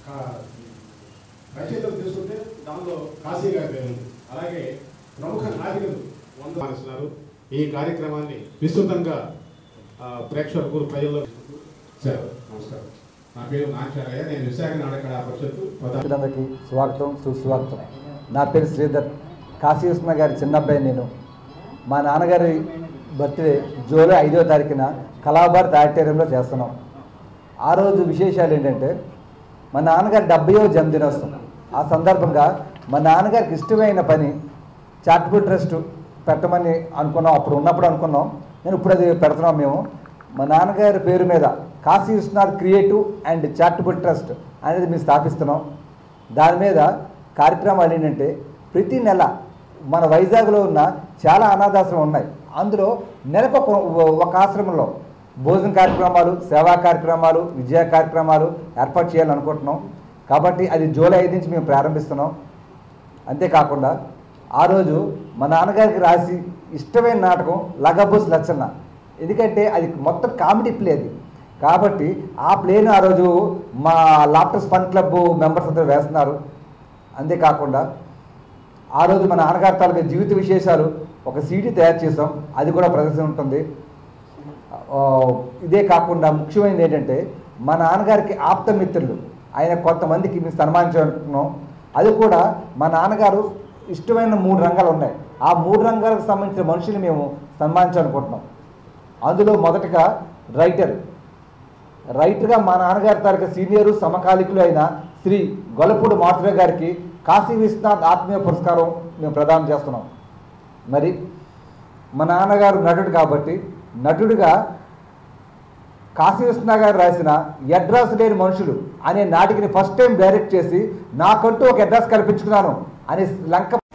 కా- రచయితలు తీసుకుంటే దానిలో కాశీ గారి పేరు ఉంది అలాగే ప్రముఖ నాయకులు వంద మానేస్తున్నారు ఈ కార్యక్రమాన్ని విస్తృతంగా ఆ, ప్రేక్షకులకు ప్రజల్లో సార్ నమస్కారం నా పేరు నాచారయ్య నేను విశాఖ నాటక పరిషత్తు ప్రధాన అందరికీ స్వాగతం సుస్వాగతం నా పేరు శ్రీధర్ కాశీ కృష్ణ గారి చిన్నబ్బాయి నేను మా నాన్నగారి బర్త్డే జూలై ఐదో తారీఖున కళాభారత్ ఆడిటోరియంలో చేస్తున్నాం ఆ రోజు విశేషాలు ఏంటంటే మా నాన్నగారి డెబ్బయో జన్మదినోత్సవం ఆ సందర్భంగా మా నాన్నగారికి ఇష్టమైన పని చారిటబుల్ ట్రస్ట్ పెట్టమని అనుకున్నాం అప్పుడు ఉన్నప్పుడు అనుకున్నాం నేను ఇప్పుడు అది పెడుతున్నాం మేము మా నాన్నగారి పేరు మీద Kashi Vishwanath creative and charitable trust అనేది మేము స్థాపిస్తున్నాం దాని మీద కార్యక్రమాలు ఏంటంటే ప్రతి నెల మన వైజాగ్లో ఉన్న చాలా అనాథాశ్రమం ఉన్నాయి అందులో నెలకు ఒక ఒక ఆశ్రమంలో భోజన కార్యక్రమాలు సేవా కార్యక్రమాలు విద్యా కార్యక్రమాలు ఏర్పాటు చేయాలనుకుంటున్నాం కాబట్టి అది జూలై ఐదు నుంచి మేము ప్రారంభిస్తున్నాం అంతేకాకుండా ఆ రోజు మా నాన్నగారికి రాసి ఇష్టమైన నాటకం లగబోస్ లచ్చన్న ఎందుకంటే అది మొత్తం కామెడీ ప్లే అది కాబట్టి ఆ ప్లేను ఆ రోజు మా లాప్టర్స్ ఫన్ క్లబ్ మెంబర్స్ అందరూ వేస్తున్నారు అంతేకాకుండా ఆ రోజు మన నాన్నగారి తాలూకా జీవిత విశేషాలు ఒక సీడీ తయారు చేసాం అది కూడా ప్రదర్శన ఉంటుంది ఆ, ఇదే కాకుండా ముఖ్యమైనది ఏంటంటే మా నాన్నగారికి ఆప్త మిత్రులు ఆయన కొంతమందికి మేము సన్మానించాలనుకున్నాం అది కూడా మా నాన్నగారు ఇష్టమైన మూడు రంగాలు ఉన్నాయి ఆ మూడు రంగాలకు సంబంధించిన మనుషులు మేము సన్మానించాలనుకుంటున్నాం అందులో మొదటగా రైటర్ రైటర్గా మా నాన్నగారి తాలూకా సీనియరు సమకాలికులు అయిన శ్రీ గొల్లపూడి మాధుర గారికి కాశీ విశ్వనాథ్ ఆత్మీయ పురస్కారం మేము ప్రదానం చేస్తున్నాం మరి మా నాన్నగారు నటుడు కాబట్టి నటుడిగా కాశీ కృష్ణ గారు రాసిన అడ్రస్ లేని మనుషులు అనే నాటికని ఫస్ట్ టైం డైరెక్ట్ చేసి నాకంటూ ఒక అడ్రస్ కల్పించుకున్నాను అనే లంక